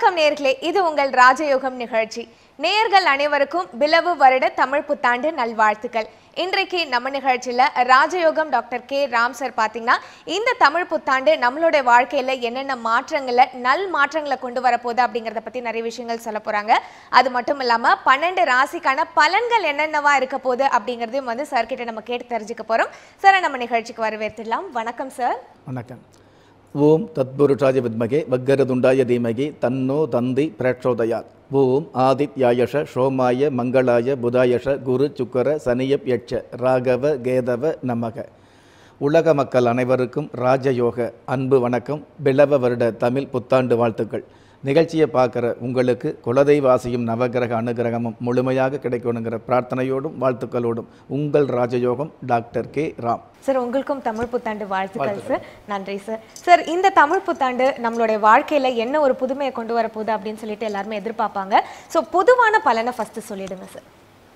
வணக்கம் நேர்களே இது உங்கள் ராஜயோகம் நிகழ்ச்சி நேர்கள் அனைவருக்கும் பிளவு வருட தமிழ் புத்தாண்டு நல்வாழ்த்துக்கள் இன்றைக்கு நம்ம நிகழ்ச்சியில ராஜயோகம் டாக்டர் கே ராம் சார் பாத்தீங்கன்னா இந்த தமிழ் புத்தாண்டு நம்மளுடைய வாழ்க்கையில என்னென்ன மாற்றங்களை நல் மாற்றங்களை கொண்டு வரப்போகுது அப்படிங்கறத பத்தி நிறைய விஷயங்கள் சொல்ல போறாங்க அது மட்டும் இல்லாம பன்னெண்டு ராசிக்கான பலன்கள் என்னென்னவா இருக்க போகுது அப்படிங்கறதையும் வந்து சார் கிட்ட நம்ம கேட்டு தெரிஞ்சுக்க போறோம் சார் நம்ம நிகழ்ச்சிக்கு வரவேற்றிடலாம் வணக்கம் சார் வணக்கம் ஓம் தத்புருஷாய வித்மகே வக்கரதுண்டாய தீமகி தன்னோ தந்தி பிரச்சோதயாத் ஓம் ஆதித்யாயஷ சோமாய மங்களாய புதாயஷ குரு சுக்கர சனியப் யட்ச ராகவ கேதவ நமக உலக மக்கள் அனைவருக்கும் ராஜயோக அன்பு வணக்கம் பிளவ வருட தமிழ் புத்தாண்டு வாழ்த்துக்கள் நிகழ்ச்சியை பார்க்குற உங்களுக்கு குலதெய்வாசியும் நவகிரக அனுகிரகமும் முழுமையாக கிடைக்கணுங்கிற பிரார்த்தனையோடும் வாழ்த்துக்களோடும் உங்கள் ராஜயோகம் டாக்டர் கே ராம் சார் உங்களுக்கும் தமிழ் புத்தாண்டு வாழ்த்துக்கள் சார் நன்றி சார் சார் இந்த தமிழ் புத்தாண்டு நம்மளுடைய வாழ்க்கையில என்ன ஒரு புதுமையை கொண்டு வர போகுது அப்படின்னு சொல்லிட்டு எல்லாருமே எதிர்பார்ப்பாங்க ஸோ பொதுவான பலனை ஃபர்ஸ்ட் சொல்லிடுங்க சார்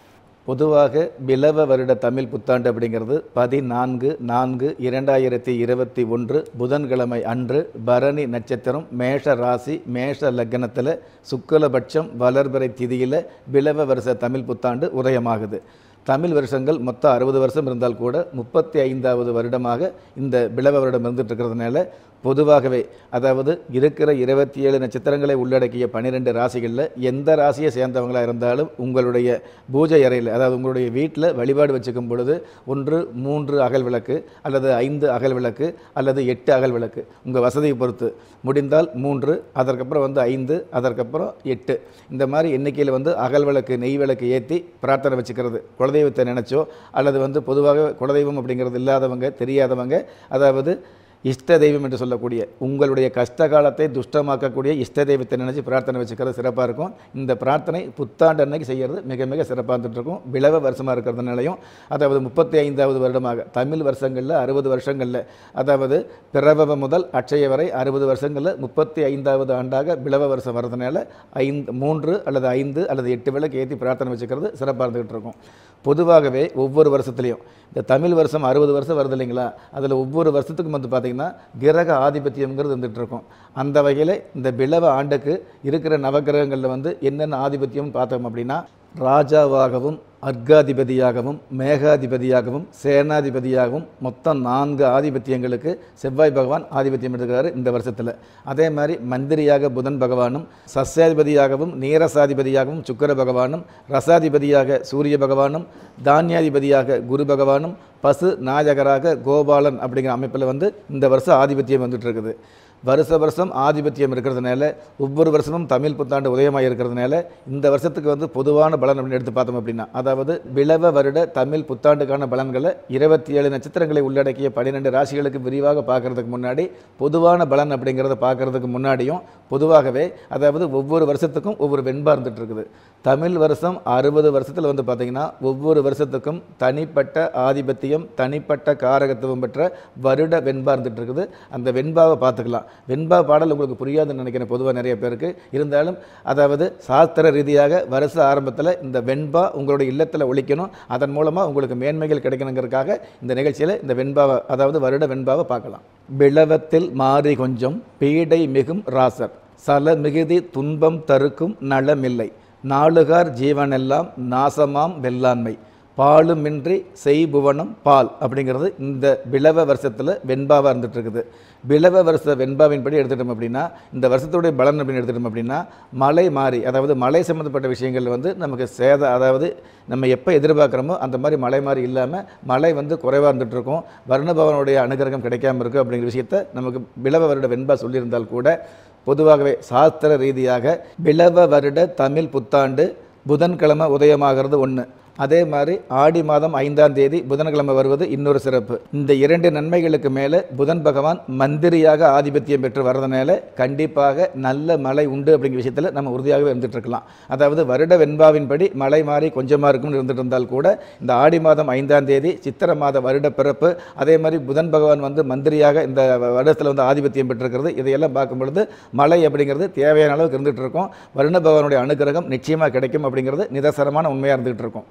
பொதுவாக பிலவ வருட தமிழ் புத்தாண்டு அப்படிங்கிறது பதினான்கு நான்கு இரண்டாயிரத்தி இருபத்தி ஒன்று புதன்கிழமை அன்று பரணி நட்சத்திரம் மேஷ ராசி மேஷ லக்னத்தில் சுக்கலபட்சம் வளர்பிறை திதியில் பிலவ வருஷ தமிழ் புத்தாண்டு உதயமாகுது தமிழ் வருஷங்கள் மொத்தம் அறுபது வருஷம் இருந்தால் கூட முப்பத்தி ஐந்தாவது வருடமாக இந்த பிளவ வருடம் இருந்துட்டு இருக்கிறதுனால பொதுவாகவே அதாவது இருக்கிற இருபத்தி ஏழு நட்சத்திரங்களை உள்ளடக்கிய பன்னிரெண்டு ராசிகளில் எந்த ராசியை சேர்ந்தவங்களாக இருந்தாலும் உங்களுடைய பூஜை அறையில் அதாவது உங்களுடைய வீட்டில் வழிபாடு வச்சுக்கும் பொழுது ஒன்று மூன்று அகல் விளக்கு அல்லது ஐந்து அகல் விளக்கு அல்லது எட்டு அகல் விளக்கு உங்கள் வசதியை பொறுத்து முடிந்தால் மூன்று அதற்கப்புறம் வந்து ஐந்து அதற்கப்புறம் எட்டு இந்த மாதிரி எண்ணிக்கையில் வந்து அகல் விளக்கு நெய் விளக்கு ஏற்றி பிரார்த்தனை வச்சுக்கிறது குலதெய்வத்தை நினச்சோ அல்லது வந்து பொதுவாக குலதெய்வம் அப்படிங்கிறது இல்லாதவங்க தெரியாதவங்க அதாவது இஷ்ட தெய்வம் என்று சொல்லக்கூடிய உங்களுடைய கஷ்ட காலத்தை துஷ்டமாக்கக்கூடிய இஷ்ட தெய்வத்தை நினச்சி பிரார்த்தனை வச்சுக்கிறது சிறப்பாக இருக்கும் இந்த பிரார்த்தனை புத்தாண்டு அன்னைக்கு செய்கிறது மிக மிக சிறப்பாக இருந்துட்டு இருக்கும் விளவ வருஷமாக இருக்கிறதுனாலையும் அதாவது முப்பத்தி ஐந்தாவது வருடமாக தமிழ் வருஷங்களில் அறுபது வருஷங்களில் அதாவது பிறவ முதல் அட்சய வரை அறுபது வருஷங்களில் முப்பத்தி ஐந்தாவது ஆண்டாக விளவ வருஷம் வர்றதுனால ஐந்து மூன்று அல்லது ஐந்து அல்லது எட்டு விளக்கு ஏற்றி பிரார்த்தனை வச்சுக்கிறது சிறப்பாக இருந்துகிட்டு இருக்கும் பொதுவாகவே ஒவ்வொரு வருஷத்துலையும் இந்த தமிழ் வருஷம் அறுபது வருஷம் வருது இல்லைங்களா அதில் ஒவ்வொரு வருஷத்துக்கும் வந்து பார்த்திங்கன்னா கிரக ஆதிபத்தியம்ங்கிறது வந்துட்டு இருக்கும் அந்த வகையில் இந்த பிளவ ஆண்டுக்கு இருக்கிற நவகிரகங்களில் வந்து என்னென்ன ஆதிபத்தியம் பார்த்தோம் அப்படின்னா ராஜாவாகவும் அர்க்காதிபதியாகவும் மேகாதிபதியாகவும் சேனாதிபதியாகவும் மொத்தம் நான்கு ஆதிபத்தியங்களுக்கு செவ்வாய் பகவான் ஆதிபத்தியம் எடுக்கிறாரு இந்த வருஷத்தில் அதே மாதிரி மந்திரியாக புதன் பகவானும் சஸ்யாதிபதியாகவும் நீரசாதிபதியாகவும் சுக்கர பகவானும் ரசாதிபதியாக சூரிய பகவானும் தானியாதிபதியாக குரு பகவானும் பசு நாயகராக கோபாலன் அப்படிங்கிற அமைப்பில் வந்து இந்த வருஷம் ஆதிபத்தியம் வந்துட்டு இருக்குது வருஷ வருஷம் ஆதிபத்தியம் இருக்கிறதுனால ஒவ்வொரு வருஷமும் தமிழ் புத்தாண்டு உதயமாக இருக்கிறதுனால இந்த வருஷத்துக்கு வந்து பொதுவான பலன் அப்படின்னு எடுத்து பார்த்தோம் அப்படின்னா அதாவது விளவ வருட தமிழ் புத்தாண்டுக்கான பலன்களை இருபத்தி ஏழு நட்சத்திரங்களை உள்ளடக்கிய பன்னிரெண்டு ராசிகளுக்கு விரிவாக பார்க்கறதுக்கு முன்னாடி பொதுவான பலன் அப்படிங்கிறத பார்க்கறதுக்கு முன்னாடியும் பொதுவாகவே அதாவது ஒவ்வொரு வருஷத்துக்கும் ஒவ்வொரு வெண்பா இருந்துட்டு இருக்குது தமிழ் வருஷம் அறுபது வருஷத்தில் வந்து பார்த்திங்கன்னா ஒவ்வொரு வருஷத்துக்கும் தனிப்பட்ட ஆதிபத்தியம் தனிப்பட்ட காரகத்துவம் பெற்ற வருட வெண்பா இருந்துட்டு இருக்குது அந்த வெண்பாவை பார்த்துக்கலாம் வெண்பா பாடல் உங்களுக்கு புரியாதுன்னு நினைக்கிறேன் பொதுவாக நிறைய பேருக்கு இருந்தாலும் அதாவது சாஸ்திர ரீதியாக வருஷ ஆரம்பத்தில் இந்த வெண்பா உங்களுடைய இல்லத்தில் ஒழிக்கணும் அதன் மூலமாக உங்களுக்கு மேன்மைகள் கிடைக்கணுங்கிறதுக்காக இந்த நிகழ்ச்சியில் இந்த வெண்பாவை அதாவது வருட வெண்பாவை பார்க்கலாம் பிளவத்தில் மாறி கொஞ்சம் பீடை மிகும் ராசர் சல மிகுதி துன்பம் தருக்கும் நலமில்லை நாளுகார் ஜீவனெல்லாம் நாசமாம் வெள்ளாண்மை பாலுமின்றி செய்புவனம் பால் அப்படிங்கிறது இந்த பிளவ வருஷத்தில் வெண்பாவாக இருந்துட்டு இருக்குது பிளவ வருஷ வெண்பாவின்படி எடுத்துட்டோம் அப்படின்னா இந்த வருஷத்துடைய பலன் அப்படின்னு எடுத்துட்டோம் அப்படின்னா மழை மாறி அதாவது மழை சம்மந்தப்பட்ட விஷயங்கள் வந்து நமக்கு சேத அதாவது நம்ம எப்போ எதிர்பார்க்குறோமோ அந்த மாதிரி மழை மாதிரி இல்லாமல் மழை வந்து குறைவாக இருந்துட்டு இருக்கும் வருணபவனுடைய அனுகிரகம் கிடைக்காம இருக்குது அப்படிங்கிற விஷயத்த நமக்கு பிளவ வருட வெண்பா சொல்லியிருந்தால் கூட பொதுவாகவே சாஸ்திர ரீதியாக பிளவ வருட தமிழ் புத்தாண்டு புதன்கிழமை உதயமாகிறது ஒன்று அதே மாதிரி ஆடி மாதம் ஐந்தாம் தேதி புதன்கிழமை வருவது இன்னொரு சிறப்பு இந்த இரண்டு நன்மைகளுக்கு மேலே புதன் பகவான் மந்திரியாக ஆதிபத்தியம் பெற்று வர்றதுனால கண்டிப்பாக நல்ல மழை உண்டு அப்படிங்கிற விஷயத்தில் நம்ம உறுதியாகவே இருந்துட்டு இருக்கலாம் அதாவது வருட வெண்பாவின்படி மழை மாறி கொஞ்சமாக இருக்கும்னு இருந்துட்டு இருந்தால் கூட இந்த ஆடி மாதம் ஐந்தாம் தேதி சித்திர மாத வருட பிறப்பு அதே மாதிரி புதன் பகவான் வந்து மந்திரியாக இந்த வருடத்தில் வந்து ஆதிபத்தியம் பெற்றிருக்கிறது இதையெல்லாம் பார்க்கும் பொழுது மழை அப்படிங்கிறது தேவையான அளவுக்கு இருந்துகிட்டு இருக்கும் வருண பகவானுடைய அனுகிரகம் நிச்சயமாக கிடைக்கும் அப்படிங்கிறது நிதர்சனமான உண்மையாக இருந்துகிட்டு இருக்கும்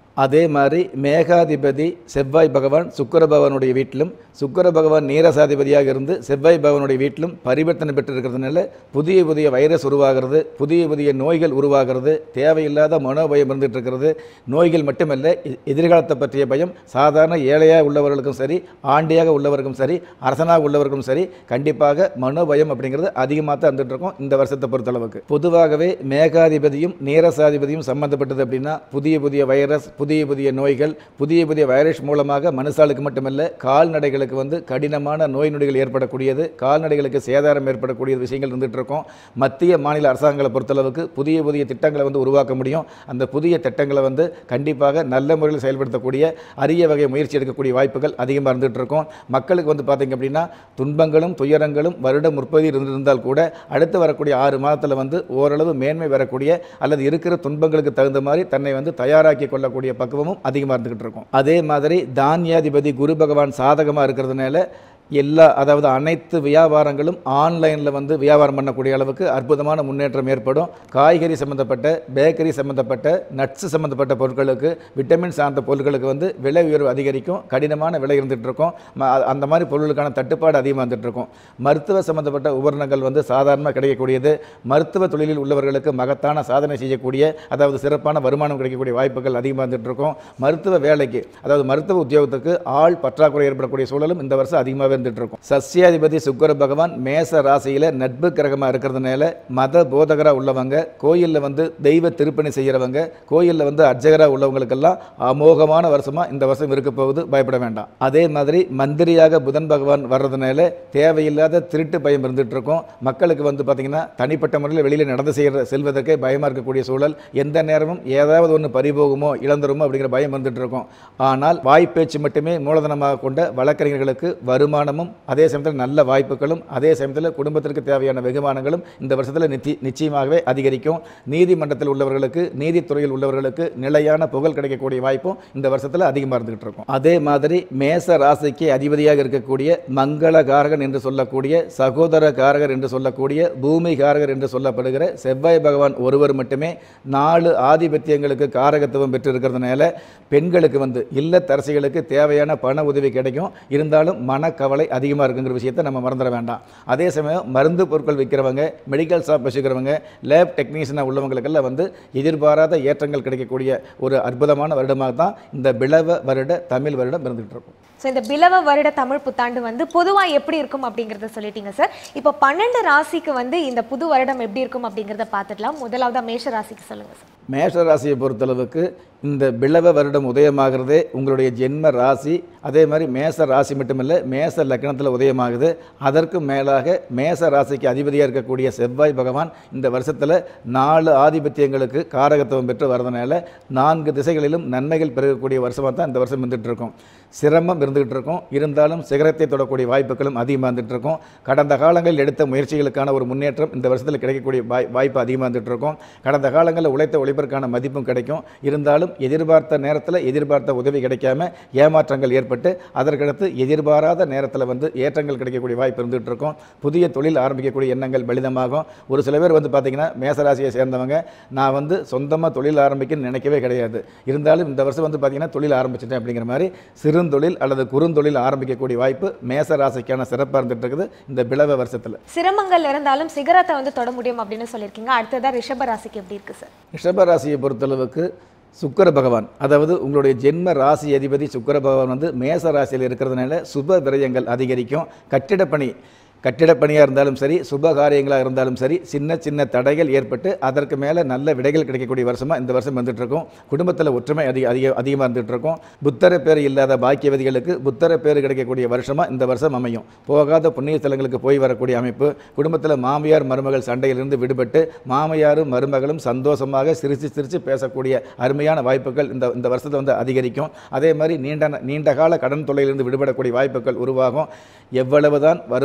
அதே மாதிரி மேகாதிபதி செவ்வாய் பகவான் சுக்கிர பகவானுடைய வீட்டிலும் சுக்கிர பகவான் நீரசாதிபதியாக இருந்து செவ்வாய் பகவானுடைய வீட்டிலும் பரிவர்த்தனை பெற்று இருக்கிறதுனால புதிய புதிய வைரஸ் உருவாகிறது புதிய புதிய நோய்கள் உருவாகிறது தேவையில்லாத மனோபயம் இருந்துட்டு இருக்கிறது நோய்கள் மட்டுமல்ல எ- எதிர்காலத்தை பற்றிய பயம் சாதாரண ஏழையாக உள்ளவர்களுக்கும் சரி ஆண்டியாக உள்ளவருக்கும் சரி அரசனாக உள்ளவருக்கும் சரி கண்டிப்பாக மனோபயம் அப்படிங்கிறது அதிகமாக தான் இருந்துட்டு இருக்கும் இந்த வருஷத்தை பொறுத்தளவுக்கு பொதுவாகவே மேகாதிபதியும் நீரசாதிபதியும் சம்பந்தப்பட்டது அப்படின்னா புதிய புதிய வைரஸ் புதிய புதிய நோய்கள் புதிய புதிய வைரஸ் மூலமாக மனுஷாளுக்கு மட்டுமல்ல கால்நடைகளுக்கு வந்து கடினமான நோய் நொடிகள் ஏற்படக்கூடியது கால்நடைகளுக்கு சேதாரம் ஏற்படக்கூடிய விஷயங்கள் இருந்துட்டு இருக்கும் மத்திய மாநில அரசாங்கங்களை பொறுத்தளவுக்கு புதிய புதிய திட்டங்களை வந்து உருவாக்க முடியும் அந்த புதிய திட்டங்களை வந்து கண்டிப்பாக நல்ல முறையில் செயல்படுத்தக்கூடிய அரிய வகை முயற்சி எடுக்கக்கூடிய வாய்ப்புகள் அதிகமாக இருந்துட்டு இருக்கும் மக்களுக்கு வந்து பார்த்தீங்க அப்படின்னா துன்பங்களும் துயரங்களும் வருடம் முற்பதி இருந்திருந்தால் கூட அடுத்து வரக்கூடிய ஆறு மாதத்தில் வந்து ஓரளவு மேன்மை வரக்கூடிய அல்லது இருக்கிற துன்பங்களுக்கு தகுந்த மாதிரி தன்னை வந்து தயாராக்கி கொள்ளக்கூடிய பக்குவமும் அதிகமாக இருந்துகிட்டு இருக்கும் அதே மாதிரி தானியாதிபதி குரு பகவான் சாதகமாக இருக்கிறதுனால எல்லா அதாவது அனைத்து வியாபாரங்களும் ஆன்லைனில் வந்து வியாபாரம் பண்ணக்கூடிய அளவுக்கு அற்புதமான முன்னேற்றம் ஏற்படும் காய்கறி சம்மந்தப்பட்ட பேக்கரி சம்மந்தப்பட்ட நட்ஸ் சம்மந்தப்பட்ட பொருட்களுக்கு விட்டமின் சார்ந்த பொருட்களுக்கு வந்து விலை உயர்வு அதிகரிக்கும் கடினமான விலை இருந்துகிட்டு இருக்கும் ம- அ- அந்த மாதிரி பொருட்களுக்கான தட்டுப்பாடு அதிகமாக இருந்துட்டு இருக்கும் மருத்துவ சம்மந்தப்பட்ட உபகரணங்கள் வந்து சாதாரணமாக கிடைக்கக்கூடியது மருத்துவ தொழிலில் உள்ளவர்களுக்கு மகத்தான சாதனை செய்யக்கூடிய அதாவது சிறப்பான வருமானம் கிடைக்கக்கூடிய வாய்ப்புகள் அதிகமாக இருந்துட்டு இருக்கும் மருத்துவ வேலைக்கு அதாவது மருத்துவ உத்தியோகத்துக்கு ஆள் பற்றாக்குறை ஏற்படக்கூடிய சூழலும் இந்த வருஷம் அதிகமாகவே இருந்துட்டு இருக்கும் சஸ்யாதிபதி சுக்கிர பகவான் மேச ராசியில் நட்பு கிரகமாக இருக்கிறதுனால மத போதகராக உள்ளவங்க கோயிலில் வந்து தெய்வ திருப்பணி செய்கிறவங்க கோயிலில் வந்து அர்ச்சகராக உள்ளவங்களுக்கெல்லாம் அமோகமான வருஷமாக இந்த வருஷம் இருக்க போகுது பயப்பட வேண்டாம் அதே மாதிரி மந்திரியாக புதன் பகவான் வர்றதுனால தேவையில்லாத திருட்டு பயம் இருந்துட்டு இருக்கும் மக்களுக்கு வந்து பார்த்திங்கன்னா தனிப்பட்ட முறையில் வெளியில் நடந்து செய்கிற செல்வதற்கே பயமாக இருக்கக்கூடிய சூழல் எந்த நேரமும் ஏதாவது ஒன்று பறிபோகுமோ இழந்துருமோ அப்படிங்கிற பயம் வந்துட்டு இருக்கும் ஆனால் வாய்ப்பேச்சு மட்டுமே மூலதனமாக கொண்ட வழக்கறிஞர்களுக்கு வருமானமும் அதே சமயத்தில் நல்ல வாய்ப்புகளும் அதே சமயத்தில் குடும்பத்திற்கு தேவையான வெகுமானங்களும் இந்த வருஷத்தில் நிச்சய நிச்சயமாகவே அதிகரிக்கும் நீதிமன்றத்தில் உள்ளவர்களுக்கு நீதித்துறையில் உள்ளவர்களுக்கு நிலையான புகழ் கிடைக்கக்கூடிய வாய்ப்பும் இந்த வருஷத்தில் அதிகமாக இருந்துகிட்டு இருக்கும் அதே மாதிரி மேச ராசிக்கு அதிபதியாக இருக்கக்கூடிய மங்களகாரகன் என்று சொல்லக்கூடிய சகோதர காரகர் என்று சொல்லக்கூடிய பூமி காரகர் என்று சொல்லப்படுகிற செவ்வாய் பகவான் ஒருவர் மட்டுமே நாலு ஆதிபத்தியங்களுக்கு காரகத்துவம் பெற்று இருக்கிறதுனால பெண்களுக்கு வந்து இல்லத்தரசிகளுக்கு தேவையான பண உதவி கிடைக்கும் இருந்தாலும் மனக்கவலை அதிகமாக இருக்குங்கிற விஷயத்தை நம்ம மறந்துட வேண்டாம் அதே சமயம் மருந்து பொருட்கள் விற்கிறவங்க மெடிக்கல் ஷாப் வச்சுக்கிறவங்க லேப் டெக்னீஷியனாக உள்ளவங்களுக்கெல்லாம் வந்து எதிர்பாராத ஏற்றங்கள் கிடைக்கக்கூடிய ஒரு அற்புதமான வருடமாக தான் இந்த பிளவ வருட தமிழ் வருடம் இருந்துகிட்டு இருக்கும் ஸோ இந்த பிலவ வருட தமிழ் புத்தாண்டு வந்து பொதுவாக எப்படி இருக்கும் அப்படிங்கிறத சொல்லிட்டீங்க சார் இப்போ பன்னெண்டு ராசிக்கு வந்து இந்த புது வருடம் எப்படி இருக்கும் அப்படிங்கிறத பார்த்துடலாம் முதலாவதா மேஷ ராசிக்கு சொல்லுங்க சார் மேஷ ராசியை பொறுத்தளவுக்கு இந்த பிளவ வருடம் உதயமாகிறதே உங்களுடைய ஜென்ம ராசி அதே மாதிரி மேச ராசி மட்டுமில்லை மேச லக்னத்தில் உதயமாகுது அதற்கு மேலாக மேச ராசிக்கு அதிபதியாக இருக்கக்கூடிய செவ்வாய் பகவான் இந்த வருஷத்தில் நாலு ஆதிபத்தியங்களுக்கு காரகத்துவம் பெற்று வரதுனால நான்கு திசைகளிலும் நன்மைகள் பெருகக்கூடிய வருஷமாக தான் இந்த வருஷம் இருந்துகிட்டு இருக்கும் சிரமம் இருந்துகிட்டு இருக்கும் இருந்தாலும் சிகரத்தை தொடக்கூடிய வாய்ப்புகளும் அதிகமாக இருந்துட்டு இருக்கும் கடந்த காலங்களில் எடுத்த முயற்சிகளுக்கான ஒரு முன்னேற்றம் இந்த வருஷத்தில் கிடைக்கக்கூடிய வாய் வாய்ப்பு அதிகமாக இருந்துட்டு இருக்கும் கடந்த காலங்களில் உழைத்த உழைப்பிற்கான மதிப்பும் கிடைக்கும் இருந்தாலும் எதிர்பார்த்த நேரத்தில் எதிர்பார்த்த உதவி கிடைக்காம ஏமாற்றங்கள் ஏற்பட்டு அதற்கடுத்து எதிர்பாராத நேரத்தில் வந்து ஏற்றங்கள் கிடைக்கக்கூடிய வாய்ப்பு இருந்துகிட்டு இருக்கும் புதிய தொழில் ஆரம்பிக்கக்கூடிய எண்ணங்கள் பலிதமாகும் ஒரு சில பேர் வந்து பார்த்தீங்கன்னா மேசராசியை சேர்ந்தவங்க நான் வந்து சொந்தமாக தொழில் ஆரம்பிக்கணும்னு நினைக்கவே கிடையாது இருந்தாலும் இந்த வருஷம் வந்து பார்த்தீங்கன்னா தொழில் ஆரம்பிச்சிட்டேன் அப்படிங்கிற மாதிரி சிறுந்தொழில் அல்லது குறுந்தொழில் ஆரம்பிக்கக்கூடிய வாய்ப்பு மேச ராசிக்கான சிறப்பாக இருந்துட்டு இருக்குது இந்த பிளவ வருஷத்தில் சிரமங்கள் இருந்தாலும் சிகரத்தை வந்து தொட முடியும் அப்படின்னு சொல்லியிருக்கீங்க அடுத்ததா ரிஷப ராசிக்கு எப்படி இருக்கு சார் ரிஷப ராசியை பொறுத்தளவுக்கு சுக்கிர பகவான் அதாவது உங்களுடைய ஜென்ம ராசி அதிபதி சுக்கிர பகவான் வந்து மேச ராசியில் இருக்கிறதுனால சுப விரயங்கள் அதிகரிக்கும் கட்டிடப்பணி கட்டிடப்பணியாக இருந்தாலும் சரி சுப காரியங்களாக இருந்தாலும் சரி சின்ன சின்ன தடைகள் ஏற்பட்டு அதற்கு மேலே நல்ல விடைகள் கிடைக்கக்கூடிய வருஷமாக இந்த வருஷம் வந்துட்டு இருக்கும் குடும்பத்தில் ஒற்றுமை அதிக அதிக அதிகமாக இருந்துட்டு இருக்கும் புத்தர பேர் இல்லாத பாக்கியவதிகளுக்கு புத்தர பேர் கிடைக்கக்கூடிய வருஷமாக இந்த வருஷம் அமையும் போகாத புண்ணிய ஸ்தலங்களுக்கு போய் வரக்கூடிய அமைப்பு குடும்பத்தில் மாமியார் மருமகள் சண்டையிலிருந்து விடுபட்டு மாமியாரும் மருமகளும் சந்தோஷமாக சிரித்து சிரித்து பேசக்கூடிய அருமையான வாய்ப்புகள் இந்த இந்த வருஷத்தை வந்து அதிகரிக்கும் அதே மாதிரி நீண்ட நீண்ட கால கடன் தொல்லையிலிருந்து விடுபடக்கூடிய வாய்ப்புகள் உருவாகும் எவ்வளவுதான் வருமானம் வந்தாலும்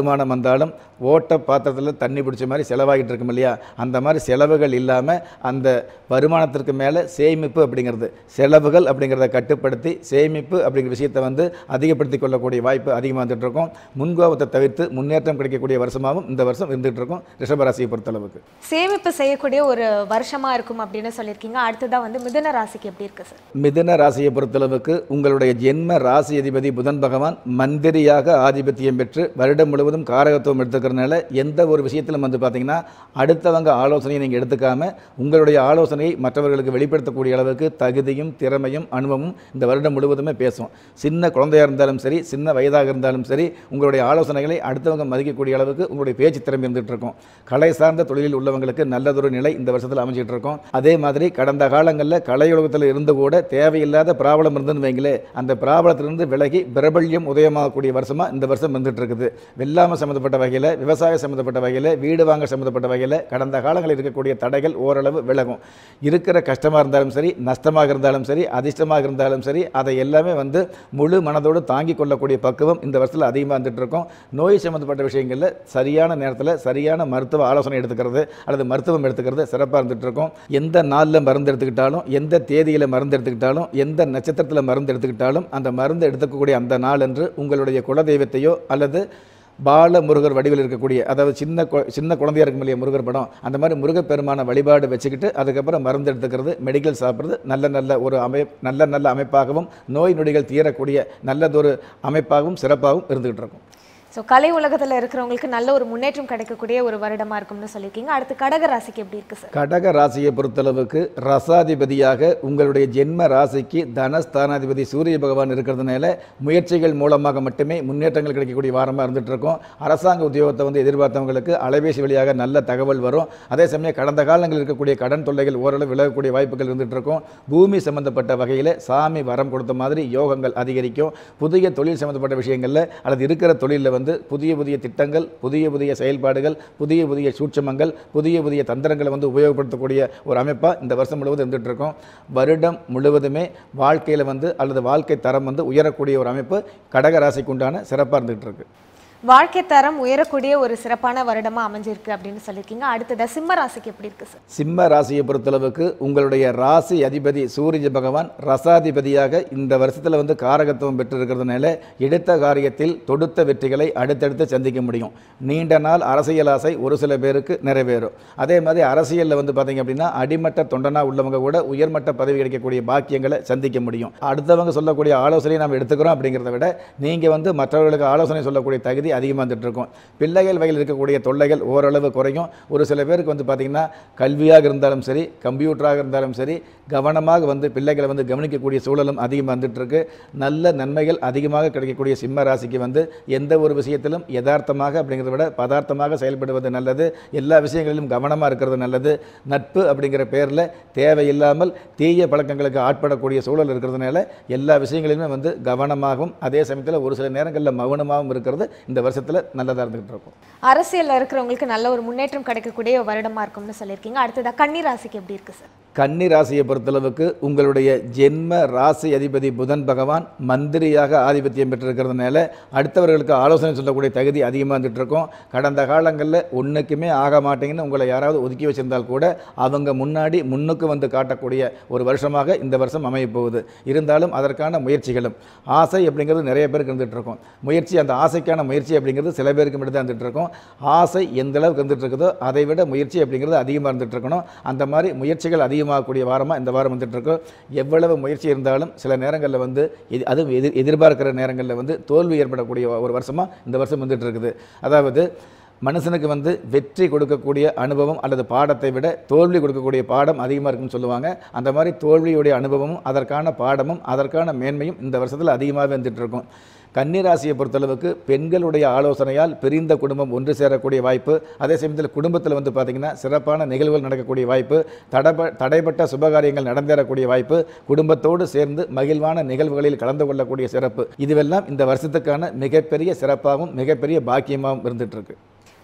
வந்தாலும் ஓட்ட பாத்திரத்தில் தண்ணி பிடிச்ச மாதிரி செலவாகிட்டு இருக்கும் இல்லையா அந்த மாதிரி செலவுகள் இல்லாமல் அந்த வருமானத்திற்கு மேலே சேமிப்பு அப்படிங்கிறது செலவுகள் அப்படிங்கிறத கட்டுப்படுத்தி சேமிப்பு அப்படிங்கிற விஷயத்தை வந்து அதிகப்படுத்தி கொள்ளக்கூடிய வாய்ப்பு அதிகமாக வந்துட்டு இருக்கும் முன்கோபத்தை தவிர்த்து முன்னேற்றம் கிடைக்கக்கூடிய வருஷமாகவும் இந்த வருஷம் இருந்துகிட்டு இருக்கும் ரிஷபராசியை பொறுத்தளவுக்கு சேமிப்பு செய்யக்கூடிய ஒரு வருஷமா இருக்கும் அப்படின்னு சொல்லியிருக்கீங்க அடுத்ததா வந்து மிதுன ராசிக்கு எப்படி இருக்கு சார் மிதுன ராசியை பொறுத்தளவுக்கு உங்களுடைய ஜென்ம ராசி அதிபதி புதன் பகவான் மந்திரியாக ஆதிபத்தியம் பெற்று வருடம் முழுவதும் காரகத்துவம் எடுத்துக்கிறதுனால எந்த ஒரு விஷயத்திலும் வந்து பார்த்தீங்கன்னா அடுத்தவங்க ஆலோசனையை நீங்கள் எடுத்துக்காம உங்களுடைய ஆலோசனையை மற்றவர்களுக்கு வெளிப்படுத்தக்கூடிய அளவுக்கு தகுதியும் திறமையும் அனுபவமும் இந்த வருடம் முழுவதுமே பேசும் சின்ன குழந்தையாக இருந்தாலும் சரி சின்ன வயதாக இருந்தாலும் சரி உங்களுடைய ஆலோசனைகளை அடுத்தவங்க மதிக்கக்கூடிய அளவுக்கு உங்களுடைய பேச்சு திறமை இருந்துகிட்டு இருக்கும் கலை சார்ந்த தொழிலில் உள்ளவங்களுக்கு நல்லதொரு நிலை இந்த வருஷத்தில் அமைஞ்சிட்டு இருக்கும் அதே மாதிரி கடந்த காலங்களில் கலையுலகத்தில் இருந்து கூட தேவையில்லாத பிராபலம் இருந்துன்னு வைங்களே அந்த பிராபலத்திலிருந்து விலகி பிரபல்யம் உதயமாகக்கூடிய வருஷமாக இந்த வருஷம் வந்துட்டு இருக்குது வெள்ளாமை சம்மந்தப்பட்ட வகையில் விவசாயம் சம்மந்தப்பட்ட வகையில் வீடு வாங்க சம்மந்தப்பட்ட வகையில் கடந்த காலங்களில் இருக்கக்கூடிய தடைகள் ஓரளவு விலகும் இருக்கிற கஷ்டமாக இருந்தாலும் சரி நஷ்டமாக இருந்தாலும் சரி அதிர்ஷ்டமாக இருந்தாலும் சரி அதை எல்லாமே வந்து முழு மனதோடு தாங்கி கொள்ளக்கூடிய பக்குவம் இந்த வருஷத்தில் அதிகமாக வந்துட்டு இருக்கும் நோய் சம்மந்தப்பட்ட விஷயங்களில் சரியான நேரத்தில் சரியான மருத்துவ ஆலோசனை எடுத்துக்கிறது அல்லது மருத்துவம் எடுத்துக்கிறது சிறப்பாக இருந்துட்டு இருக்கும் எந்த நாளில் மருந்து எடுத்துக்கிட்டாலும் எந்த தேதியில் மருந்து எடுத்துக்கிட்டாலும் எந்த நட்சத்திரத்தில் மருந்து எடுத்துக்கிட்டாலும் அந்த மருந்து எடுத்துக்கக்கூடிய அந்த நாள் என்று உங்களுடைய குலதெய்வத்தையோ அல்லது பால முருகர் வடிவில் இருக்கக்கூடிய அதாவது சின்ன கொ- சின்ன குழந்தையா இருக்கும் இல்லையா முருகர் படம் அந்த மாதிரி முருகப்பெருமான வழிபாடு வச்சுக்கிட்டு அதுக்கப்புறம் மருந்து எடுத்துக்கிறது மெடிக்கல் சாப்பிட்றது நல்ல நல்ல ஒரு அமை நல்ல நல்ல அமைப்பாகவும் நோய் நொடிகள் தீரக்கூடிய நல்லதொரு அமைப்பாகவும் சிறப்பாகவும் இருந்துகிட்டு இருக்கும் ஸோ கலை உலகத்துல இருக்கிறவங்களுக்கு நல்ல ஒரு முன்னேற்றம் கிடைக்கக்கூடிய ஒரு வருடமா இருக்கும்னு சொல்லியிருக்கீங்க அடுத்து கடக ராசிக்கு எப்படி இருக்கு சார் கடக ராசியை பொறுத்தளவுக்கு ரசாதிபதியாக உங்களுடைய ஜென்ம ராசிக்கு தனஸ்தானாதிபதி சூரிய பகவான் இருக்கிறதுனால முயற்சிகள் மூலமாக மட்டுமே முன்னேற்றங்கள் கிடைக்கக்கூடிய வாரமாக இருந்துட்டு இருக்கும் அரசாங்க உத்தியோகத்தை வந்து எதிர்பார்த்தவங்களுக்கு அலைபேசி வழியாக நல்ல தகவல் வரும் அதே சமயம் கடந்த காலங்களில் இருக்கக்கூடிய கடன் தொல்லைகள் ஓரளவு விலகக்கூடிய வாய்ப்புகள் இருந்துட்டு இருக்கும் பூமி சம்பந்தப்பட்ட வகையில் சாமி வரம் கொடுத்த மாதிரி யோகங்கள் அதிகரிக்கும் புதிய தொழில் சம்பந்தப்பட்ட விஷயங்களில் அல்லது இருக்கிற தொழிலில் வந்து புதிய புதிய திட்டங்கள் புதிய புதிய செயல்பாடுகள் புதிய புதிய சூட்சமங்கள் புதிய புதிய தந்திரங்களை வந்து உபயோகப்படுத்தக்கூடிய ஒரு அமைப்பாக இந்த வருஷம் முழுவதும் இருந்துட்டு இருக்கும் வருடம் முழுவதுமே வாழ்க்கையில் வந்து அல்லது வாழ்க்கை தரம் வந்து உயரக்கூடிய ஒரு அமைப்பு கடக ராசிக்கு உண்டான சிறப்பாக இருந்துகிட்டு இருக்கு வாழ்க்கை தரம் உயரக்கூடிய ஒரு சிறப்பான வருடமா அமைஞ்சிருக்கு அப்படின்னு சொல்லியிருக்கீங்க அடுத்ததா சிம்ம ராசிக்கு எப்படி இருக்கு சார் சிம்ம ராசியை பொறுத்தளவுக்கு உங்களுடைய ராசி அதிபதி சூரிய பகவான் ரசாதிபதியாக இந்த வருஷத்தில் வந்து காரகத்துவம் பெற்றிருக்கிறதுனால எடுத்த காரியத்தில் தொடுத்த வெற்றிகளை அடுத்தடுத்து சந்திக்க முடியும் நீண்ட நாள் அரசியல் ஆசை ஒரு சில பேருக்கு நிறைவேறும் அதே மாதிரி அரசியலில் வந்து பார்த்தீங்க அப்படின்னா அடிமட்ட தொண்டனா உள்ளவங்க கூட உயர்மட்ட பதவி கிடைக்கக்கூடிய பாக்கியங்களை சந்திக்க முடியும் அடுத்தவங்க சொல்லக்கூடிய ஆலோசனையை நம்ம எடுத்துக்கிறோம் அப்படிங்கிறத விட நீங்கள் வந்து மற்றவர்களுக்கு ஆலோசனை சொல்லக்கூடிய தகுதி அதிகமாக வந்துட்டு இருக்கும் பிள்ளைகள் வகையில் இருக்கக்கூடிய தொல்லைகள் ஓரளவு குறையும் ஒரு சில பேருக்கு வந்து பார்த்திங்கன்னா கல்வியாக இருந்தாலும் சரி கம்ப்யூட்டராக இருந்தாலும் சரி கவனமாக வந்து பிள்ளைகளை வந்து கவனிக்கக்கூடிய சூழலும் அதிகமாக வந்துட்டு இருக்கு நல்ல நன்மைகள் அதிகமாக கிடைக்கக்கூடிய சிம்ம ராசிக்கு வந்து எந்த ஒரு விஷயத்திலும் யதார்த்தமாக அப்படிங்கிறத விட பதார்த்தமாக செயல்படுவது நல்லது எல்லா விஷயங்களிலும் கவனமாக இருக்கிறது நல்லது நட்பு அப்படிங்கிற பேரில் தேவையில்லாமல் தீய பழக்கங்களுக்கு ஆட்படக்கூடிய சூழல் இருக்கிறதுனால எல்லா விஷயங்களிலுமே வந்து கவனமாகவும் அதே சமயத்தில் ஒரு சில நேரங்களில் மௌனமாகவும் இருக்கிறது இந்த வருஷத்தில் நல்லதாக இருந்துகிட்டு இருக்கும் அரசியல்ல இருக்கிறவங்களுக்கு நல்ல ஒரு முன்னேற்றம் கிடைக்கக்கூடிய வருடமா இருக்கும்னு சொல்லியிருக்கீங்க அடுத்ததா கன்னி ராசிக்கு எப்படி இருக்கு சார் கன்னி ராசியை பொறுத்தளவுக்கு உங்களுடைய ஜென்ம ராசி அதிபதி புதன் பகவான் மந்திரியாக ஆதிபத்தியம் பெற்றிருக்கிறதுனால அடுத்தவர்களுக்கு ஆலோசனை சொல்லக்கூடிய தகுதி அதிகமாக வந்துட்டு இருக்கும் கடந்த காலங்களில் ஒன்றுக்குமே ஆக மாட்டேங்கன்னு உங்களை யாராவது ஒதுக்கி வச்சிருந்தால் கூட அவங்க முன்னாடி முன்னுக்கு வந்து காட்டக்கூடிய ஒரு வருஷமாக இந்த வருஷம் அமைய போகுது இருந்தாலும் அதற்கான முயற்சிகளும் ஆசை அப்படிங்கிறது நிறைய பேருக்கு இருந்துட்டு இருக்கும் முயற்சி அந்த ஆசைக்கான முயற்சி அப்படிங்கிறது சில பேருக்கு மட்டும் தான் இருந்துட்டு இருக்கும் ஆசை எந்த அளவுக்கு இருந்துட்டு இருக்குதோ அதை விட முயற்சி அப்படிங்கிறது அதிகமாக இருந்துட்டு இருக்கணும் அந்த மாதிரி முயற்சிகள் அதிகமாகக்கூடிய வாரமாக இந்த வாரம் வந்துட்டு இருக்கும் எவ்வளவு முயற்சி இருந்தாலும் சில நேரங்களில் வந்து எதி- அதுவும் எதிர் எதிர்பார்க்கிற நேரங்களில் வந்து தோல்வி ஏற்படக்கூடிய ஒரு வருஷமாக இந்த வருஷம் வந்துட்டு இருக்குது அதாவது மனுஷனுக்கு வந்து வெற்றி கொடுக்கக்கூடிய அனுபவம் அல்லது பாடத்தை விட தோல்வி கொடுக்கக்கூடிய பாடம் அதிகமாக இருக்குன்னு சொல்லுவாங்க அந்த மாதிரி தோல்வியுடைய அனுபவமும் அதற்கான பாடமும் அதற்கான மேன்மையும் இந்த வருஷத்தில் அதிகமாகவே வந்துட்டு இருக்கும் கன்னிராசியை பொறுத்தளவுக்கு பெண்களுடைய ஆலோசனையால் பிரிந்த குடும்பம் ஒன்று சேரக்கூடிய வாய்ப்பு அதே சமயத்தில் குடும்பத்தில் வந்து பார்த்திங்கன்னா சிறப்பான நிகழ்வுகள் நடக்கக்கூடிய வாய்ப்பு தடப தடைப்பட்ட சுபகாரியங்கள் நடந்தேறக்கூடிய வாய்ப்பு குடும்பத்தோடு சேர்ந்து மகிழ்வான நிகழ்வுகளில் கலந்து கொள்ளக்கூடிய சிறப்பு இதுவெல்லாம் இந்த வருஷத்துக்கான மிகப்பெரிய சிறப்பாகவும் மிகப்பெரிய பாக்கியமாகவும் இருந்துட்டு இருக்கு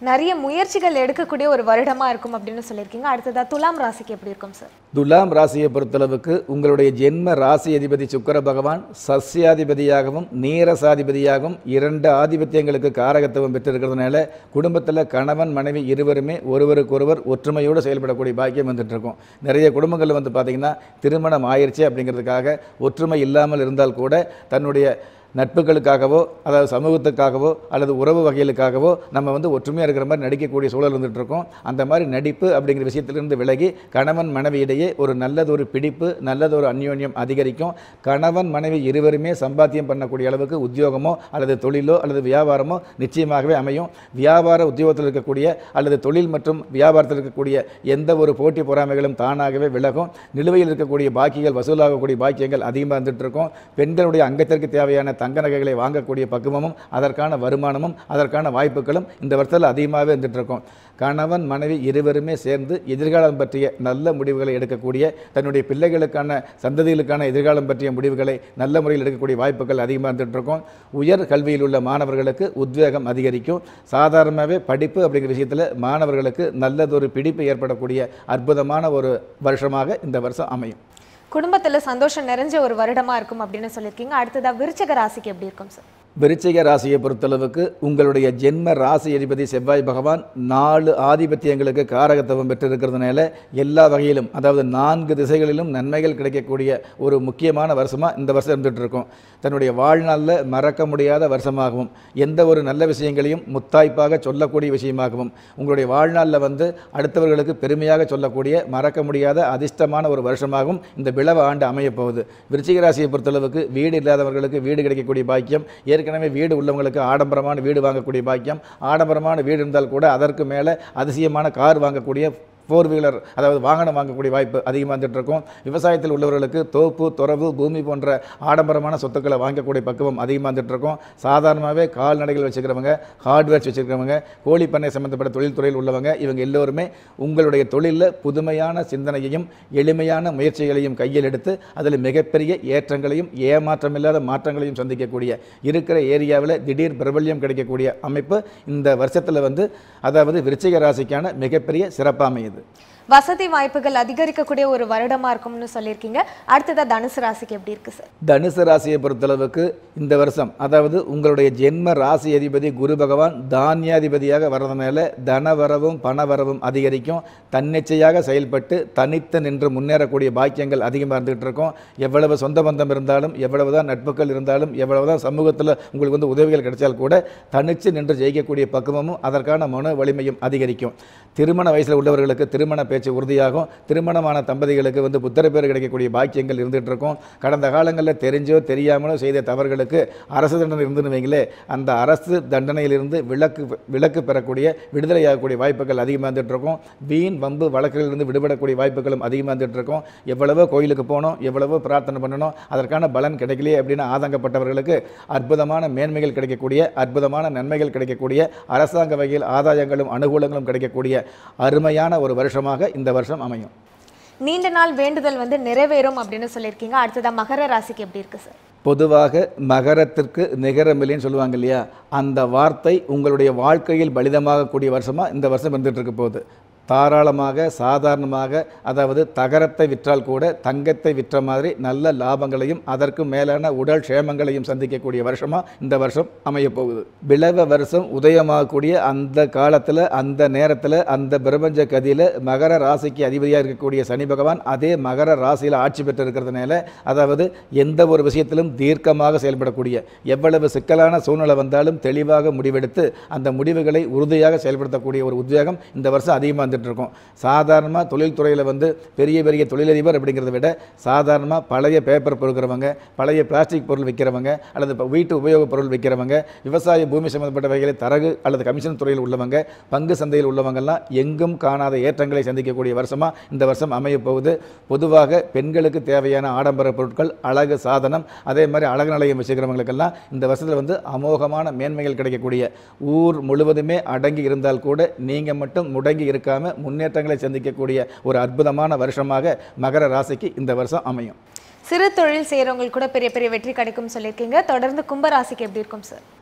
நிறைய முயற்சிகள் எடுக்கக்கூடிய ஒரு வருடமா இருக்கும் அப்படின்னு சொல்லியிருக்கீங்க அடுத்ததா துலாம் ராசிக்கு எப்படி இருக்கும் சார் துலாம் ராசியை பொறுத்தளவுக்கு உங்களுடைய ஜென்ம ராசி அதிபதி சுக்கிர பகவான் சஸ்யாதிபதியாகவும் நீரசாதிபதியாகவும் இரண்டு ஆதிபத்தியங்களுக்கு காரகத்துவம் பெற்றிருக்கிறதுனால குடும்பத்தில் கணவன் மனைவி இருவருமே ஒருவருக்கொருவர் ஒற்றுமையோடு செயல்படக்கூடிய பாக்கியம் வந்துட்டு இருக்கும் நிறைய குடும்பங்கள் வந்து பார்த்திங்கன்னா திருமணம் ஆயிருச்சு அப்படிங்கிறதுக்காக ஒற்றுமை இல்லாமல் இருந்தால் கூட தன்னுடைய நட்புகளுக்காகவோ அதாவது சமூகத்துக்காகவோ அல்லது உறவு வகைகளுக்காகவோ நம்ம வந்து ஒற்றுமையாக இருக்கிற மாதிரி நடிக்கக்கூடிய சூழல் வந்துட்டு இருக்கோம் அந்த மாதிரி நடிப்பு அப்படிங்கிற விஷயத்திலிருந்து விலகி கணவன் மனைவி இடையே ஒரு நல்லதொரு பிடிப்பு நல்லதொரு அந்யோன்யம் அதிகரிக்கும் கணவன் மனைவி இருவருமே சம்பாத்தியம் பண்ணக்கூடிய அளவுக்கு உத்தியோகமோ அல்லது தொழிலோ அல்லது வியாபாரமோ நிச்சயமாகவே அமையும் வியாபார உத்தியோகத்தில் இருக்கக்கூடிய அல்லது தொழில் மற்றும் வியாபாரத்தில் இருக்கக்கூடிய எந்த ஒரு போட்டி பொறாமைகளும் தானாகவே விலகும் நிலுவையில் இருக்கக்கூடிய பாக்கிகள் வசூலாகக்கூடிய பாக்கியங்கள் அதிகமாக வந்துட்டு இருக்கும் பெண்களுடைய அங்கத்திற்கு தேவையான தங்க நகைகளை வாங்கக்கூடிய பக்குவமும் அதற்கான வருமானமும் அதற்கான வாய்ப்புகளும் இந்த வருஷத்தில் அதிகமாகவே வந்துட்டு இருக்கும் கணவன் மனைவி இருவருமே சேர்ந்து எதிர்காலம் பற்றிய நல்ல முடிவுகளை எடுக்கக்கூடிய தன்னுடைய பிள்ளைகளுக்கான சந்ததிகளுக்கான எதிர்காலம் பற்றிய முடிவுகளை நல்ல முறையில் எடுக்கக்கூடிய வாய்ப்புகள் அதிகமாக வந்துட்டு இருக்கும் உயர் கல்வியில் உள்ள மாணவர்களுக்கு உத்வேகம் அதிகரிக்கும் சாதாரணமாகவே படிப்பு அப்படிங்கிற விஷயத்தில் மாணவர்களுக்கு நல்லதொரு பிடிப்பு ஏற்படக்கூடிய அற்புதமான ஒரு வருஷமாக இந்த வருஷம் அமையும் குடும்பத்துல சந்தோஷம் நிறைஞ்ச ஒரு வருடமா இருக்கும் அப்படின்னு சொல்லியிருக்கீங்க அடுத்ததா விருச்சக ராசிக்கு எப்படி இருக்கும் சார் விருச்சிக ராசியை பொறுத்தளவுக்கு உங்களுடைய ஜென்ம ராசி அதிபதி செவ்வாய் பகவான் நாலு ஆதிபத்தியங்களுக்கு காரகத்துவம் பெற்றிருக்கிறதுனால எல்லா வகையிலும் அதாவது நான்கு திசைகளிலும் நன்மைகள் கிடைக்கக்கூடிய ஒரு முக்கியமான வருஷமாக இந்த வருஷம் இருந்துகிட்டு இருக்கும் தன்னுடைய வாழ்நாளில் மறக்க முடியாத வருஷமாகவும் எந்த ஒரு நல்ல விஷயங்களையும் முத்தாய்ப்பாக சொல்லக்கூடிய விஷயமாகவும் உங்களுடைய வாழ்நாளில் வந்து அடுத்தவர்களுக்கு பெருமையாக சொல்லக்கூடிய மறக்க முடியாத அதிர்ஷ்டமான ஒரு வருஷமாகவும் இந்த பிளவ ஆண்டு அமையப் போகுது விருச்சிக ராசியை பொறுத்தளவுக்கு வீடு இல்லாதவர்களுக்கு வீடு கிடைக்கக்கூடிய பாக்கியம் ஏற்கனவே வீடு உள்ளவங்களுக்கு ஆடம்பரமான வீடு வாங்கக்கூடிய பாக்கியம் ஆடம்பரமான வீடு இருந்தால் கூட அதற்கு மேலே அதிசயமான கார் வாங்கக்கூடிய ஃபோர் வீலர் அதாவது வாகனம் வாங்கக்கூடிய வாய்ப்பு அதிகமாக வந்துட்டு இருக்கும் விவசாயத்தில் உள்ளவர்களுக்கு தோப்பு துறவு பூமி போன்ற ஆடம்பரமான சொத்துக்களை வாங்கக்கூடிய பக்குவம் அதிகமாக வந்துட்டு இருக்கும் சாதாரணமாகவே கால்நடைகள் வச்சுக்கிறவங்க ஹார்ட்வேர்ஸ் வச்சுருக்கிறவங்க கோழி பண்ணை சம்மந்தப்பட்ட தொழில்துறையில் உள்ளவங்க இவங்க எல்லோருமே உங்களுடைய தொழிலில் புதுமையான சிந்தனையையும் எளிமையான முயற்சிகளையும் கையில் எடுத்து அதில் மிகப்பெரிய ஏற்றங்களையும் ஏமாற்றமில்லாத மாற்றங்களையும் சந்திக்கக்கூடிய இருக்கிற ஏரியாவில் திடீர் பிரபல்யம் கிடைக்கக்கூடிய அமைப்பு இந்த வருஷத்தில் வந்து அதாவது விருச்சிக ராசிக்கான மிகப்பெரிய சிறப்பாமையுது வசதி வாய்ப்புகள் அதிகரிக்கக்கூடிய ஒரு வருடமா இருக்கும்னு சொல்லியிருக்கீங்க அடுத்ததா தனுசு ராசிக்கு எப்படி இருக்கு சார் தனுசு ராசியை பொறுத்தளவுக்கு இந்த வருஷம் அதாவது உங்களுடைய ஜென்ம ராசி அதிபதி குரு பகவான் தானியாதிபதியாக வர்றதுனால தனவரவும் பணவரவும் அதிகரிக்கும் தன்னிச்சையாக செயல்பட்டு தனித்து நின்று முன்னேறக்கூடிய பாக்கியங்கள் அதிகமாக இருந்துகிட்டு இருக்கும் எவ்வளவு சொந்த பந்தம் இருந்தாலும் எவ்வளவுதான் நட்புகள் இருந்தாலும் எவ்வளவுதான் சமூகத்தில் உங்களுக்கு வந்து உதவிகள் கிடைச்சால் கூட தனிச்சு நின்று ஜெயிக்கக்கூடிய பக்குவமும் அதற்கான மன வலிமையும் அதிகரிக்கும் திருமண வயசில் உள்ளவர்களுக்கு திருமண பேச்சு உறுதியாகும் திருமணமான தம்பதிகளுக்கு வந்து புத்திர பேர் கிடைக்கக்கூடிய பாக்கியங்கள் இருந்துகிட்டு இருக்கும் கடந்த காலங்களில் தெரிஞ்சோ தெரியாமலோ செய்த தவறுகளுக்கு அரசு தண்டனை இருந்துன்னு வைங்களே அந்த அரசு தண்டனையிலிருந்து விலக்கு விலக்கு பெறக்கூடிய விடுதலையாகக்கூடிய வாய்ப்புகள் அதிகமாக வந்துட்டு இருக்கும் வீண் வம்பு வழக்குகளிலிருந்து விடுபடக்கூடிய வாய்ப்புகளும் அதிகமாக வந்துட்டு இருக்கும் எவ்வளவோ கோயிலுக்கு போனோம் எவ்வளவோ பிரார்த்தனை பண்ணணும் அதற்கான பலன் கிடைக்கலையே அப்படின்னு ஆதங்கப்பட்டவர்களுக்கு அற்புதமான மேன்மைகள் கிடைக்கக்கூடிய அற்புதமான நன்மைகள் கிடைக்கக்கூடிய அரசாங்க வகையில் ஆதாயங்களும் அனுகூலங்களும் கிடைக்கக்கூடிய அருமையான ஒரு வருஷமாக இந்த வருஷம் அமையும் நீண்ட நாள் வேண்டுதல் வந்து நிறைவேறும் அப்படின்னு சொல்லியிருக்கீங்க அடுத்ததா மகர ராசிக்கு எப்படி இருக்கு சார் பொதுவாக மகரத்திற்கு நிகரமில்லைன்னு சொல்லுவாங்க இல்லையா அந்த வார்த்தை உங்களுடைய வாழ்க்கையில் பலிதமாகக்கூடிய வருஷமாக இந்த வருஷம் இருந்துட்டு இருக்க போகுது தாராளமாக சாதாரணமாக அதாவது தகரத்தை விற்றால் கூட தங்கத்தை விற்ற மாதிரி நல்ல லாபங்களையும் அதற்கு மேலான உடல் க்ஷேமங்களையும் சந்திக்கக்கூடிய வருஷமாக இந்த வருஷம் அமையப் போகுது பிளவ வருஷம் உதயமாகக்கூடிய அந்த காலத்தில் அந்த நேரத்தில் அந்த பிரபஞ்ச கதியில் மகர ராசிக்கு அதிபதியாக இருக்கக்கூடிய சனி பகவான் அதே மகர ராசியில் ஆட்சி பெற்று இருக்கிறதுனால அதாவது எந்த ஒரு விஷயத்திலும் தீர்க்கமாக செயல்படக்கூடிய எவ்வளவு சிக்கலான சூழ்நிலை வந்தாலும் தெளிவாக முடிவெடுத்து அந்த முடிவுகளை உறுதியாக செயல்படுத்தக்கூடிய ஒரு உத்வேகம் இந்த வருஷம் அதிகமாக வந்துட்டு இருக்கும் சாதாரணமாக தொழில்துறையில் வந்து பெரிய பெரிய தொழிலதிபர் அப்படிங்கிறத விட சாதாரணமாக பழைய பேப்பர் பொறுக்கிறவங்க பழைய பிளாஸ்டிக் பொருள் விற்கிறவங்க அல்லது இப்போ வீட்டு உபயோகப் பொருள் விற்கிறவங்க விவசாய பூமி சம்பந்தப்பட்ட வகையில் தரகு அல்லது கமிஷன் துறையில் உள்ளவங்க பங்கு சந்தையில் உள்ளவங்கெல்லாம் எங்கும் காணாத ஏற்றங்களை சந்திக்கக்கூடிய வருஷமாக இந்த வருஷம் அமையப் போகுது பொதுவாக பெண்களுக்கு தேவையான ஆடம்பர பொருட்கள் அழகு சாதனம் அதே மாதிரி அழகு நிலையம் வச்சுக்கிறவங்களுக்கெல்லாம் இந்த வருஷத்தில் வந்து அமோகமான மேன்மைகள் கிடைக்கக்கூடிய ஊர் முழுவதுமே அடங்கி இருந்தால் கூட நீங்கள் மட்டும் முடங்கி இருக்காம முன்னேற்றங்களை சந்திக்கக்கூடிய ஒரு அற்புதமான வருஷமாக மகர ராசிக்கு இந்த வருஷம் அமையும் சிறு தொழில் செய்கிறவங்களுக்கு கூட பெரிய பெரிய வெற்றி கிடைக்கும் சொல்லியிருக்கீங்க தொடர்ந்து கும்பராசிக்கு எப்படி இருக்கும் சார்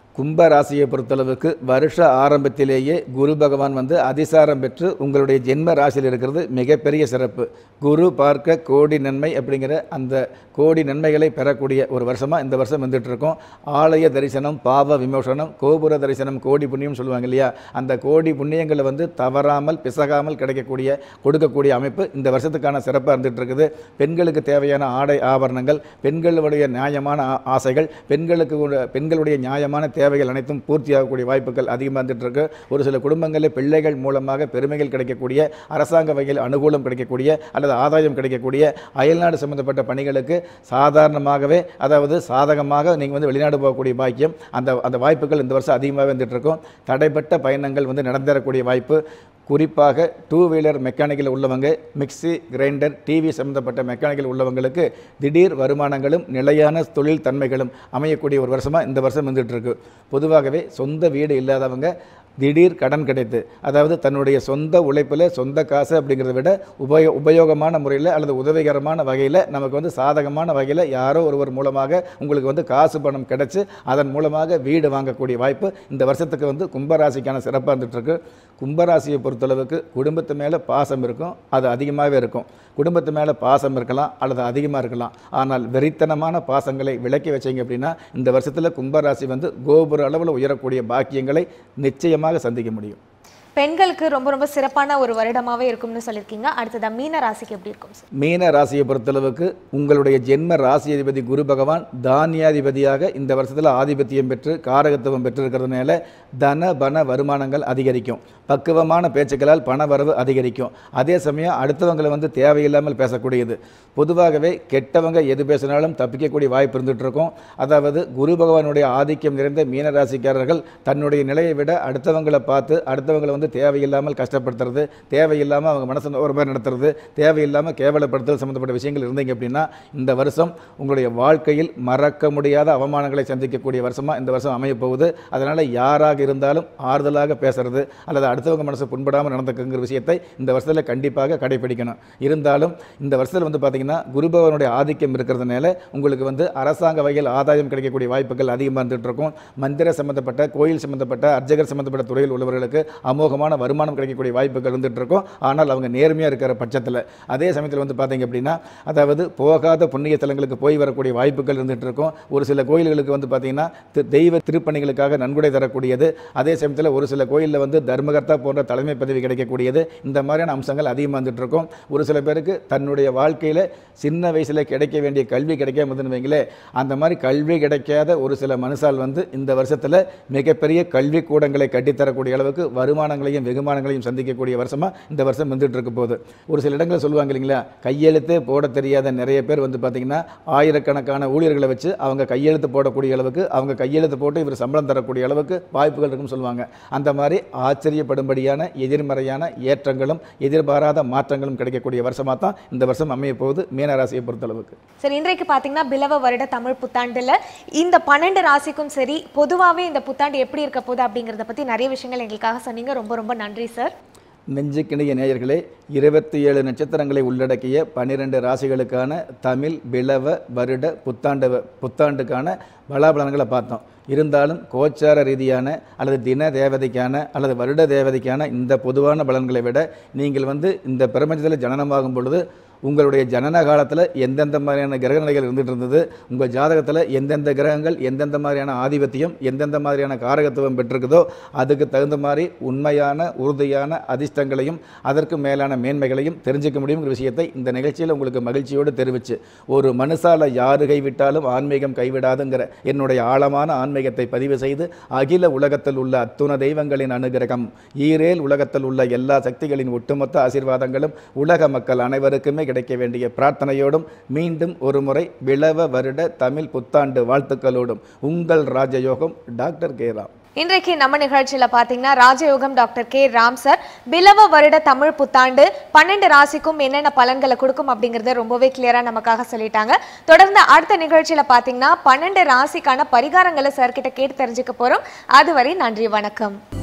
கும்ப ராசியை பொறுத்தளவுக்கு வருஷ ஆரம்பத்திலேயே குரு பகவான் வந்து அதிசாரம் பெற்று உங்களுடைய ஜென்ம ராசியில் இருக்கிறது மிகப்பெரிய சிறப்பு குரு பார்க்க கோடி நன்மை அப்படிங்கிற அந்த கோடி நன்மைகளை பெறக்கூடிய ஒரு வருஷமாக இந்த வருஷம் வந்துட்டு இருக்கோம் ஆலய தரிசனம் பாவ விமோசனம் கோபுர தரிசனம் கோடி புண்ணியம் சொல்லுவாங்க இல்லையா அந்த கோடி புண்ணியங்களை வந்து தவறாமல் பிசகாமல் கிடைக்கக்கூடிய கொடுக்கக்கூடிய அமைப்பு இந்த வருஷத்துக்கான சிறப்பாக இருந்துட்டு இருக்குது பெண்களுக்கு தேவையான ஆடை ஆபரணங்கள் பெண்களுடைய நியாயமான ஆ- ஆசைகள் பெண்களுக்கு ஒரு- பெண்களுடைய நியாயமான தேவைகள் அனைத்தும் பூர்த்தியாகக்கூடிய வாய்ப்புகள் அதிகமாக வந்துட்டு இருக்கு ஒரு சில குடும்பங்களில் பிள்ளைகள் மூலமாக பெருமைகள் கிடைக்கக்கூடிய அரசாங்க வகையில் அனுகூலம் கிடைக்கக்கூடிய அல்லது ஆதாயம் கிடைக்கக்கூடிய அயல்நாடு சம்பந்தப்பட்ட பணிகளுக்கு சாதாரணமாகவே அதாவது சாதகமாக நீங்கள் வந்து வெளிநாடு போகக்கூடிய பாக்கியம் அந்த அந்த வாய்ப்புகள் இந்த வருஷம் அதிகமாகவே வந்துட்டு இருக்கும் தடைப்பட்ட பயணங்கள் வந்து நடந்தேறக்கூடிய வாய்ப்பு குறிப்பாக டூ வீலர் மெக்கானிக்கல் உள்ளவங்க மிக்ஸி கிரைண்டர் டிவி சம்மந்தப்பட்ட மெக்கானிக்கல் உள்ளவங்களுக்கு திடீர் வருமானங்களும் நிலையான தொழில் தன்மைகளும் அமையக்கூடிய ஒரு வருஷமாக இந்த வருஷம் வந்துட்டு இருக்கு பொதுவாகவே சொந்த வீடு இல்லாதவங்க திடீர் கடன் கிடைத்து அதாவது தன்னுடைய சொந்த உழைப்பில் சொந்த காசு அப்படிங்கிறத விட உபயோ உபயோகமான முறையில் அல்லது உதவிகரமான வகையில் நமக்கு வந்து சாதகமான வகையில் யாரோ ஒருவர் மூலமாக உங்களுக்கு வந்து காசு பணம் கிடைச்சு அதன் மூலமாக வீடு வாங்கக்கூடிய வாய்ப்பு இந்த வருஷத்துக்கு வந்து கும்பராசிக்கான சிறப்பாக இருந்துகிட்ருக்கு கும்பராசியை பொறுத்தளவுக்கு குடும்பத்து மேலே பாசம் இருக்கும் அது அதிகமாகவே இருக்கும் குடும்பத்து மேலே பாசம் இருக்கலாம் அல்லது அதிகமாக இருக்கலாம் ஆனால் வெறித்தனமான பாசங்களை விலக்கி வச்சீங்க அப்படின்னா இந்த வருஷத்தில் கும்பராசி வந்து கோபுர அளவில் உயரக்கூடிய பாக்கியங்களை நிச்சயமாக சந்திக்க முடியும் பெண்களுக்கு ரொம்ப ரொம்ப சிறப்பான ஒரு வருடமாவே இருக்கும்னு சொல்லியிருக்கீங்க அடுத்ததா மீன ராசிக்கு எப்படி இருக்கும் சார் மீன ராசியை பொறுத்தளவுக்கு உங்களுடைய ஜென்ம ராசி அதிபதி குரு பகவான் தானியாதிபதியாக இந்த வருஷத்தில் ஆதிபத்தியம் பெற்று காரகத்துவம் பெற்றிருக்கிறதுனால தன பண வருமானங்கள் அதிகரிக்கும் பக்குவமான பேச்சுக்களால் பண வரவு அதிகரிக்கும் அதே சமயம் அடுத்தவங்களை வந்து தேவையில்லாமல் பேசக்கூடியது பொதுவாகவே கெட்டவங்க எது பேசினாலும் தப்பிக்கக்கூடிய வாய்ப்பு இருந்துட்டு இருக்கும் அதாவது குரு பகவானுடைய ஆதிக்கம் நிறைந்த மீன ராசிக்காரர்கள் தன்னுடைய நிலையை விட அடுத்தவங்களை பார்த்து அடுத்தவங்களை வந்து தேவையில்லாமல் கஷ்டப்படுத்துறது தேவையில்லாமல் அவங்க மனசை ஒரு மாதிரி நடத்துறது தேவையில்லாமல் கேவலப்படுத்துறது சம்மந்தப்பட்ட விஷயங்கள் இருந்தீங்க அப்படின்னா இந்த வருஷம் உங்களுடைய வாழ்க்கையில் மறக்க முடியாத அவமானங்களை சந்திக்கக்கூடிய வருஷமாக இந்த வருஷம் அமையப் போகுது அதனால் யாராக இருந்தாலும் ஆறுதலாக பேசுறது அல்லது அடுத்தவங்க மனசு புண்படாமல் நடந்துக்குங்கிற விஷயத்தை இந்த வருஷத்தில் கண்டிப்பாக கடைபிடிக்கணும் இருந்தாலும் இந்த வருஷத்தில் வந்து பார்த்தீங்கன்னா குருபவனுடைய ஆதிக்கம் இருக்கிறதுனால உங்களுக்கு வந்து அரசாங்க வகையில் ஆதாயம் கிடைக்கக்கூடிய வாய்ப்புகள் அதிகமாக இருந்துட்டு இருக்கும் மந்திர சம்பந்தப்பட்ட கோயில் சம்பந்தப்பட்ட அர்ச்சகர் சம்பந்தப்பட்ட துறையில் உள்ளவர்களுக்கு அமோகமான வருமானம் கிடைக்கக்கூடிய வாய்ப்புகள் இருந்துட்டு இருக்கும் ஆனால் அவங்க நேர்மையாக இருக்கிற பட்சத்தில் அதே சமயத்தில் வந்து பார்த்தீங்க அப்படின்னா அதாவது போகாத புண்ணிய தலங்களுக்கு போய் வரக்கூடிய வாய்ப்புகள் இருந்துட்டு இருக்கும் ஒரு சில கோயில்களுக்கு வந்து பார்த்தீங்கன்னா தி- தெய்வ திருப்பணிகளுக்காக நன்கொடை தரக்கூடியது அதே சமயத்தில் ஒரு சில கோயிலில் வந்து தர்மகர்த்தா போன்ற தலைமை பதவி கிடைக்கக்கூடியது இந்த மாதிரியான அம்சங்கள் அதிகமாக வந்துட்டு இருக்கும் ஒரு சில பேருக்கு தன்னுடைய வாழ்க்கையில் சின்ன வயசில் கிடைக்க வேண்டிய கல்வி கிடைக்காம இருந்துன்னு வைங்களேன் அந்த மாதிரி கல்வி கிடைக்காத ஒரு சில மனுஷால் வந்து இந்த வருஷத்தில் மிகப்பெரிய கல்வி கூடங்களை கட்டித்தரக்கூடிய அளவுக்கு வருமானங்களையும் வெகுமானங்களையும் சந்திக்கக்கூடிய வருஷமாக இந்த வருஷம் வந்துட்டு இருக்க போகுது ஒரு சில இடங்களில் சொல்லுவாங்க இல்லைங்களா கையெழுத்தே போட தெரியாத நிறைய பேர் வந்து பார்த்தீங்கன்னா ஆயிரக்கணக்கான ஊழியர்களை வச்சு அவங்க கையெழுத்து போடக்கூடிய அளவுக்கு அவங்க கையெழுத்து போட்டு இவர் சம்பளம் தரக்கூடிய அளவுக்கு வாய்ப்புகள் இருக்குன்னு சொல்லுவாங்க அந்த மாதிரி ஆச்சரியப்படும்படியான எதிர்மறையான ஏற்றங்களும் எதிர்பாராத மாற்றங்களும் கிடைக்கக்கூடிய வருஷமாக தான் இந்த வருஷம் அமைய போகுது மீனராசியை பொறுத்தளவுக்கு சரி இன்றைக்கு பார்த்தீங்கன்னா பிலவ வருட தமிழ் புத்தாண்டுல இந்த பன்னெண்டு ராசிக்கும் சரி பொதுவாகவே இந்த புத்தாண்டு எப்படி இருக்க போகுது அப்படிங்கிறத பத்தி நிறைய விஷயங்கள் எங்களுக்காக சொன்னீங்க ரொம்ப ரொம்ப நன்றி சார் நெஞ்சுக்கிணைய நேயர்களே இருபத்தி ஏழு நட்சத்திரங்களை உள்ளடக்கிய பன்னிரெண்டு ராசிகளுக்கான தமிழ் பிளவ வருட புத்தாண்டு புத்தாண்டுக்கான பலாபலன்களை பார்த்தோம் இருந்தாலும் கோச்சார ரீதியான அல்லது தின தேவதைக்கான அல்லது வருட தேவதைக்கான இந்த பொதுவான பலன்களை விட நீங்கள் வந்து இந்த பிரபஞ்சத்தில் ஜனனமாகும் பொழுது உங்களுடைய ஜனன காலத்தில் எந்தெந்த மாதிரியான கிரக நிலைகள் இருந்துட்டு இருந்தது உங்கள் ஜாதகத்தில் எந்தெந்த கிரகங்கள் எந்தெந்த மாதிரியான ஆதிபத்தியம் எந்தெந்த மாதிரியான காரகத்துவம் பெற்றிருக்குதோ அதுக்கு தகுந்த மாதிரி உண்மையான உறுதியான அதிர்ஷ்டங்களையும் அதற்கு மேலான மேன்மைகளையும் தெரிஞ்சுக்க முடியுங்கிற விஷயத்தை இந்த நிகழ்ச்சியில் உங்களுக்கு மகிழ்ச்சியோடு தெரிவித்து ஒரு மனுஷால யாரு கைவிட்டாலும் ஆன்மீகம் கைவிடாதுங்கிற என்னுடைய ஆழமான ஆன்மீகத்தை பதிவு செய்து அகில உலகத்தில் உள்ள அத்துண தெய்வங்களின் அனுகிரகம் ஈரேல் உலகத்தில் உள்ள எல்லா சக்திகளின் ஒட்டுமொத்த ஆசீர்வாதங்களும் உலக மக்கள் அனைவருக்குமே கிடைக்க வேண்டிய பிரார்த்தனையோடும் மீண்டும் ஒரு முறை விளவ வருட தமிழ் புத்தாண்டு வாழ்த்துக்களோடும் உங்கள் ராஜயோகம் டாக்டர் கே ராம் இன்றைக்கு நம்ம நிகழ்ச்சியில பாத்தீங்கன்னா ராஜயோகம் doctor K Ram sir Plava வருட தமிழ் புத்தாண்டு பன்னெண்டு ராசிக்கும் என்னென்ன பலன்களை கொடுக்கும் அப்படிங்கறத ரொம்பவே கிளியரா நமக்காக சொல்லிட்டாங்க தொடர்ந்து அடுத்த நிகழ்ச்சியில பாத்தீங்கன்னா பன்னெண்டு ராசிக்கான பரிகாரங்களை சார் கிட்ட கேட்டு தெரிஞ்சுக்க போறோம் அதுவரை நன்றி வணக்கம்